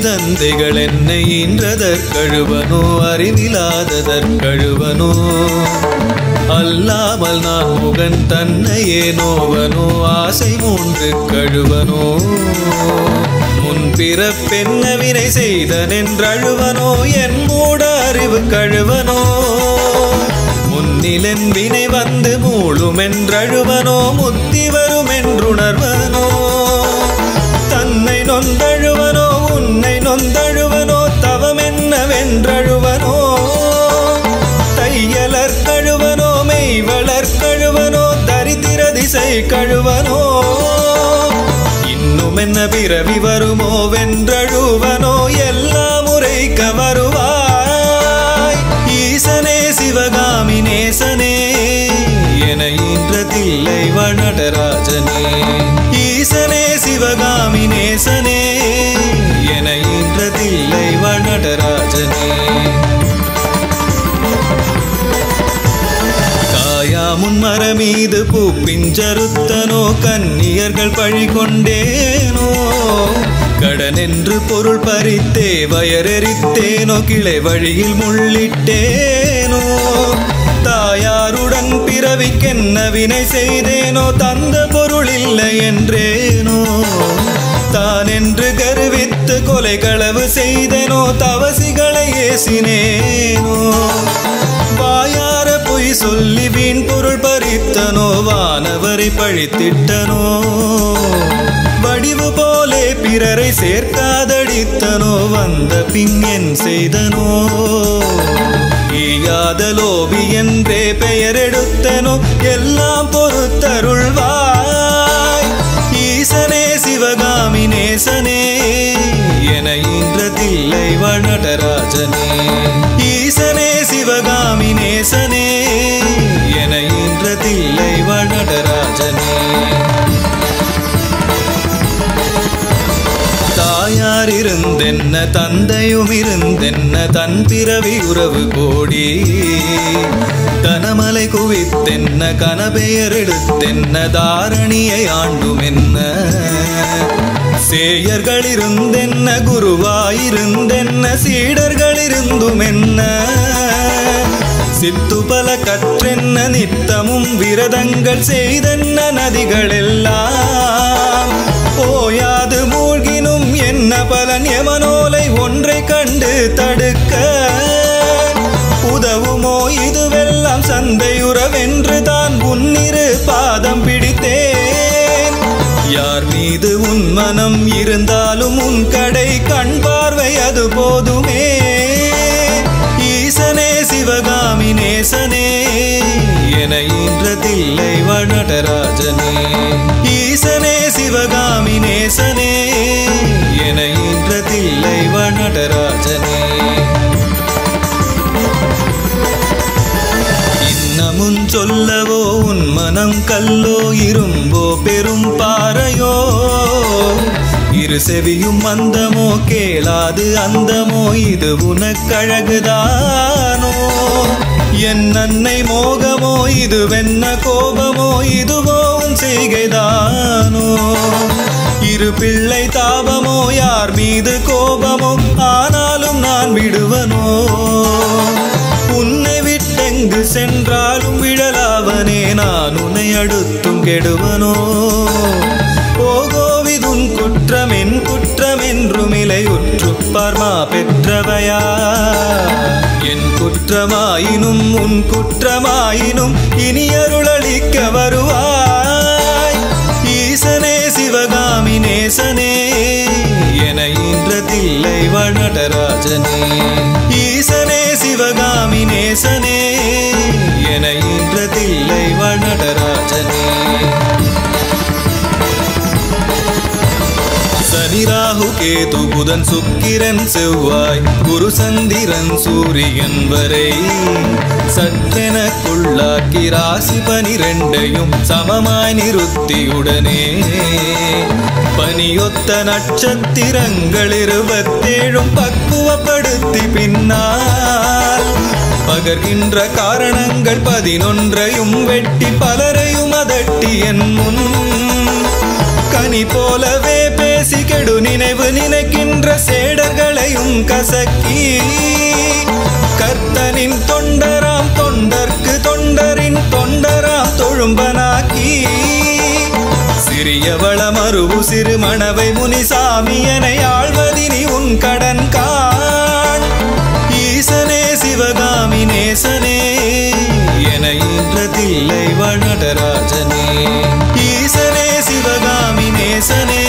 தந்தைகள் என்னை ஈன்றதற்கழுவனோ அறிவிலாததற்கழுவனோ அல்லாமல் நான் முகன் தன்னையே நோவனோ ஆசை மூன்று கழுவனோ முன்பிறப்பென்ன வினை செய்தனென்றழுவனோ என் மூட அறிவு கழுவனோ முன்னிலன் வினை வந்து மூழுமென்றழுவனோ முத்தி வருமென்றுணர்வனோ தன்னை நொந்தழுவனோ உன்னை நொந்தழுவனோ தவமென்னவென்றழுவனோ தையலர் கழுவனோ மெய்வளர் கழுவனோ தரித்திர திசை கழுவனோ இன்னும் என்ன பிறவி வருமோ வென்றழுவனோ எல்லா முறைக்க வருவாய் ஈசனே சிவகாமி நேசனே என ஈன்றதில்லை வனடராஜனே ஈசனே சிவகாமி நேசனே என ஈன்றதில்லை வனடராஜனே காயாமுன் மரமீது பூப்பிஞ்சருத்தனோ கன்னியர்கள் பழி கொண்டேனோ கடனென்று பொருள் பறித்தே வயரெறித்தேனோ கிளை வழியில் முள்ளிட்டேனோ தாயாருடன் பிறவிக்கென்ன வினை செய்தேனோ தந்த பொருள் இல்லை என்றேனோ தான் என்று கருவித்து கொலை களவு செய்தேனோ தவசிகளை ஏசினேனோ வாயார பொய் சொல்லி வீண் பொருள் பறித்தனோ வானவரை பழித்திட்டனோ வடிவு போலே பிறரை சேர்க்காதடித்தனோ வந்த பின் செய்தனோ ஈயாத லோபி என்றே பெயர் எடுத்தனோ எல்லாம் பொறுத்தருள்வாய் ஈசனே சிவகாமி நேசனே என ஈன்றதில்லை வனடராஜனே ஈசனே சிவகாமி நேசனே என ஈன்றதில்லை வனடராஜனே தாயார் இருந்தென்ன தந்தையும் இருந்தென்ன தன் பிறவி உறவு கோடி கனமலை குவித்தென்ன கனபெயர் எடுத்தென்ன தாரணியை ஆண்டும் என்ன சேயர்கள் இருந்தென்ன குருவாயிருந்தென்ன சீடர்கள் இருந்தும் என்ன சித்து பல கற்றென்ன நித்தமும் விரதங்கள் செய்தென்ன நதிகள் எல்லாம் ஓயாது மூழ்கினும் என்ன பலன் எமனோலை ஒன்றை கண்டு தடுக்க உதவுமோ இதுவெல்லாம் சந்தையுறவென்று தான் உன்னிரு பாதம் பிடித்தேன் யார் மீது உன் மனம் இருந்தாலும் உன் கடை கண் பார்வை அது போதுமே ஈசனே சிவகாமி நேசனே என ஈன்றதில்லை வனடராஜனே ஈசனே சிவகாமி நேசனே என ஈன்றதில்லை வனடராஜனே இன்னமும் சொல்லவோ உன் மனம் கல்லோ இரும்போ பெரும் பாறையோ இரு செவியும் அந்தமோ கேளாது அந்தமோ இது உனக்கழகுதானோ என் அன்னை மோகமோ இது வெண்ண கோபமோ இதுவோ உன் செய்கைதானோ இரு பிள்ளை தாபமோ யார் மீது கோபமோ ஆனாலும் நான் விடுவனோ உன்னை விட்டெங்கு சென்றாலும் விழலாவனே நான் உன்னை அடுத்தும் கெடுவனோ ஓகோவிதுன் குற்றம் என் குற்றம் என்றும் இலையுற்று பார்மா பெற்றவையா என் குற்றமாயினும் உன் குற்றமாயினும் இனி அருளளிக்க வருவாய் ஈசனே சிவகாமி நேசனே என ஈன்றதில்லை வனடராஜனே ஈசனே சிவகாமி நேசனே என ஈன்றதில்லை வனடராஜனே சனி ராகு கேது புதன் சுக்கிரன் செவ்வாய் குரு சந்திரன் சூரியன் வரை சற்றெனக்குள்ளாக்கி ராசி பனிரெண்டையும் சமமாய் நிறுத்தியுடனே பனியொத்த நட்சத்திரங்கள் இருபத்தேழும் பக்குவப்படுத்தி பின்னால் பகர்கின்ற காரணங்கள் பதினொன்றையும் வெட்டி பலரையும் அதட்டி என் முன் கனி போலவே பேசி கெடு கெடு நினைவு நினைக்கின்ற சேடர்களையும் கசக்கி கர்த்தனின் தொண்டராம் தொண்டர்க்கு தொண்டரின் தொண்டராம் தொழும்பனாக்கி சிறியவள மறுவு சிறு மணவை முனிசாமியனை ஆழ்வதினி உன் கடன் காண் ஈசனே சிவகாமி நேசனே என இன்றதில்லை வனடராஜனே ஈசனே சிவகாமி நேசனே